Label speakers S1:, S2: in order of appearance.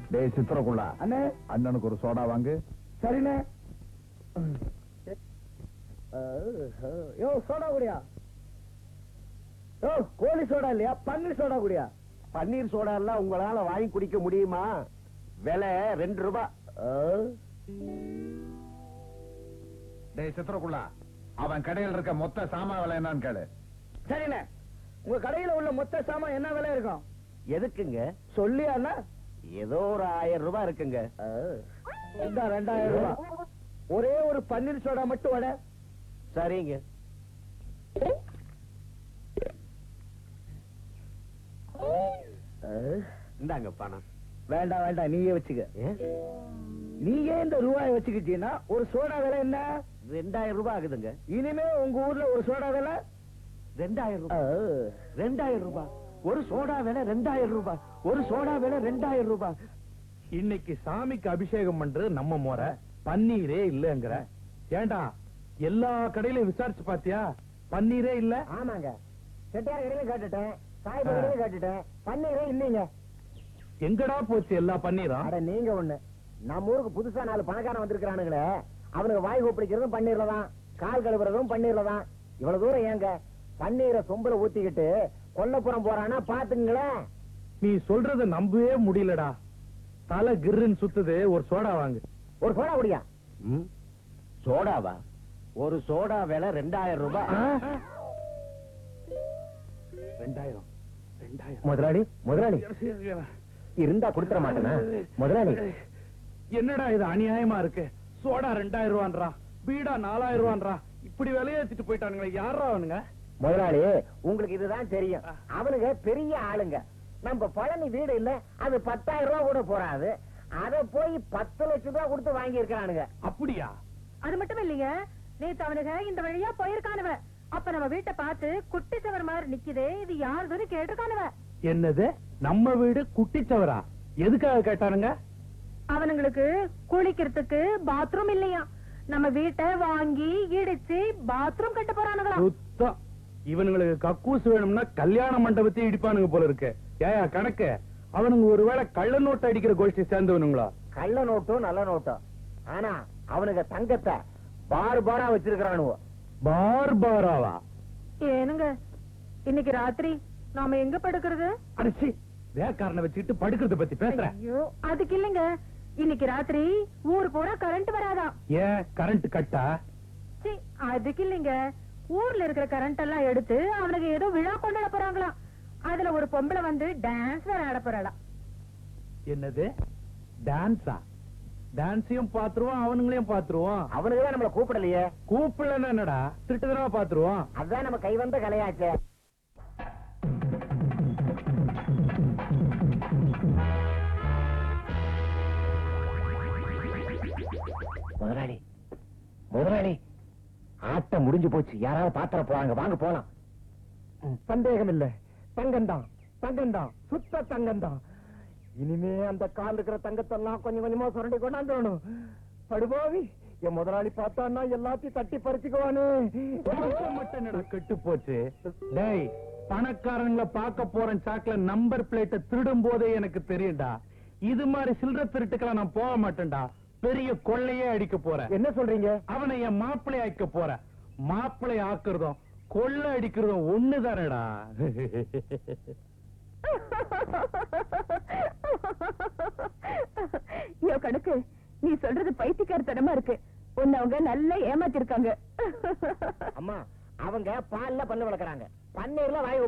S1: டேய் சித்திரக்குள்ளா
S2: அண்ணே
S1: அண்ணனுக்கு ஒரு சோடா வாங்கு
S2: சரிண்ணே யோ சோடா குடியா யோ கோழி சோடா இல்லையா பன்னீர் சோடா குடியா
S3: பன்னீர் சோடா எல்லாம் உங்களால வாங்கி குடிக்க முடியுமா விலை ரெண்டு ரூபாய்
S1: டேய் சித்திரக்குள்ளா அவன் கடையில் இருக்க மொத்த சாமான் விலை என்னன்னு கேளு
S2: சரிண்ணே உங்க கடையில உள்ள மொத்த சாமான் என்ன விலை இருக்கும்
S3: எதுக்குங்க
S2: சொல்லியா அண்ணா
S3: ஏதோ ஒரு ஆயிரம் ரூபாய் இருக்குங்க
S2: இந்த ரெண்டாயிரம் ரூபாய் ஒரே ஒரு பன்னீர் சோடா மட்டும் வட
S3: சரிங்க இந்தாங்க பணம்
S2: வேண்டாம் வேண்டாம் நீயே வச்சுக்க
S3: ஏன்?
S2: நீயே இந்த ரூபாய் வச்சுக்கிட்டீங்கன்னா ஒரு சோடா விலை என்ன
S3: ரெண்டாயிரம் ரூபாய் ஆகுதுங்க
S2: இனிமே உங்க ஊர்ல ஒரு சோடா விலை
S3: ரெண்டாயிரம் ரூபாய் ரெண்டாயிரம் ரூபாய் ஒரு சோடா விலை ரெண்டாயிரம் ரூபாய் ஒரு சோடா விலை ரெண்டாயிரம் ரூபாய்
S4: இன்னைக்கு சாமிக்கு அபிஷேகம் பண்றது நம்ம முறை பன்னீரே இல்லங்கிற ஏண்டா எல்லா கடையிலும் விசாரிச்சு பாத்தியா பன்னீரே இல்ல
S2: ஆமாங்க செட்டியார் கடையில கேட்டுட்டேன் சாய்பா கடையில கேட்டுட்டேன் பன்னீரே இல்லைங்க
S4: எங்கடா போச்சு எல்லா பன்னீரும்
S2: அட நீங்க ஒண்ணு நம்ம ஊருக்கு புதுசா நாலு பணக்காரன் வந்திருக்கானுங்களே அவனுக்கு வாய் கொப்பளிக்கிறதும் பன்னீர்ல தான் கால் கழுவுறதும் பன்னீர்ல தான் இவ்வளவு தூரம் ஏங்க பன்னீரை சொம்புல ஊத்திக்கிட்டு கொல்லப்புறம் போறானா பாத்துங்களேன்
S4: நீ சொல்றத நம்பவே முடியலடா தலை கிர்ருன்னு சுத்துது ஒரு சோடா வாங்கு
S2: ஒரு சோடா குடியா
S3: ம்? சோடாவா ஒரு சோடா விலை ரெண்டாயிரம் ரூபாய்
S4: ரெண்டாயிரம் ரெண்டாயிரம்
S2: முதலாளி முதலாளி இருந்தா கொடுத்துற மாட்டேனா முதலாளி
S4: என்னடா இது அநியாயமா இருக்கு சோடா ரெண்டாயிரம் ரூபான்றா பீடா நாலாயிரம் ரூபான்றா இப்படி விலையேத்திட்டு போயிட்டானுங்களே யாரா அவனுங்க
S2: முதலாளி உங்களுக்கு இதுதான் தெரியும் அவனுங்க பெரிய ஆளுங்க நம்ம பழனி வீடு இல்ல அது பத்தாயிரம் ரூபாய் கூட போறாது அத போய் பத்து லட்சம் ரூபாய் கொடுத்து வாங்கி இருக்கானுங்க
S4: அப்படியா
S5: அது மட்டும் இல்லைங்க நேத்து அவனுங்க இந்த வழியா போயிருக்கானுவ அப்ப நம்ம வீட்டை பார்த்து குட்டி சவர் மாதிரி நிக்குதே இது யாருதுன்னு கேட்டிருக்கானுவ
S4: என்னது நம்ம வீடு குட்டிச்சவரா எதுக்காக கேட்டானுங்க
S5: அவனுங்களுக்கு குளிக்கிறதுக்கு பாத்ரூம் இல்லையா நம்ம வீட்டை வாங்கி இடிச்சு பாத்ரூம் கட்ட போறானுங்களா
S4: சுத்தம் இவனுங்களுக்கு கக்கூஸ் வேணும்னா கல்யாண மண்டபத்தையும் இடிப்பானுங்க போல இருக்கு ஏயா கணக்கு அவனுங்க ஒருவேளை கள்ள நோட்டு அடிக்கிற கோஷ்டி சேர்ந்தவனுங்களா
S2: கள்ள நோட்டும் நல்ல நோட்டும் ஆனா அவனுங்க தங்கத்தை பார் பாரா வச்சிருக்கிறானுவ
S4: பார் பாராவா
S5: ஏனுங்க இன்னைக்கு ராத்திரி நாம எங்க படுக்கிறது
S4: அடிச்சு வேக்காரனை வச்சுக்கிட்டு படுக்கிறத பத்தி பேசுற
S5: ஐயோ அதுக்கு இல்லைங்க இன்னைக்கு ராத்திரி ஊர் பூரா கரண்ட் வராதாம்
S4: ஏன் கரண்ட் கட்டா
S5: சீ, அதுக்கு இல்லைங்க ஊர்ல இருக்கிற கரண்ட் எல்லாம் எடுத்து அவனுக்கு ஏதோ விழா கொண்டாட போறாங்களாம் அதுல ஒரு பொம்பளை வந்து டான்ஸ் வேற ஆட போறாளாம்
S4: என்னது டான்ஸா டான்ஸையும் பாத்துருவோம் அவனுங்களையும் பாத்துருவோம்
S2: அவனுக்கு தான் நம்மள கூப்பிடலையே
S4: கூப்பிடலன்னா என்னடா திட்டுதரமா பாத்துருவோம்
S2: அதான் நம்ம கை வந்த கலையாச்சே முதலாளி முதலாளி ஆட்டம் முடிஞ்சு போச்சு யாராவது பாத்திர போறாங்க வாங்க போலாம் சந்தேகம் இல்ல தங்கம்தான் தங்கம்தான் சுத்த தங்கம்தான் இனிமே அந்த கால் இருக்கிற தங்கத்தெல்லாம் கொஞ்சம் கொஞ்சமா சுரண்டி கொண்டாந்துடணும் படுபாவி என் முதலாளி பார்த்தான்னா எல்லாத்தையும் தட்டி பறிச்சுக்குவானு
S4: மட்டும் என்னடா கெட்டு போச்சு டேய் பணக்காரங்களை பார்க்க போறேன் சாக்குல நம்பர் பிளேட்டை திருடும் போதே எனக்கு தெரியும்டா இது மாதிரி சில்லற திருட்டுக்கெல்லாம் நான் போக மாட்டேன்டா பெரிய கொள்ளையே அடிக்க போறேன்
S2: என்ன சொல்றீங்க
S4: அவனை என் மாப்பிள்ளை ஆக்க போறேன் மாப்பிள்ளை ஆக்குறதும் கொள்ளை அடிக்கிறதும் ஒண்ணுதானடா
S5: ஐயோ கணக்கு நீ சொல்றது பைத்தியக்காரத்தனமா இருக்கு உன்னை அவங்க நல்லா ஏமாத்திருக்காங்க
S2: அம்மா அவங்க பால்ல பல்லு வளர்க்கறாங்க பன்னீர்ல வாய்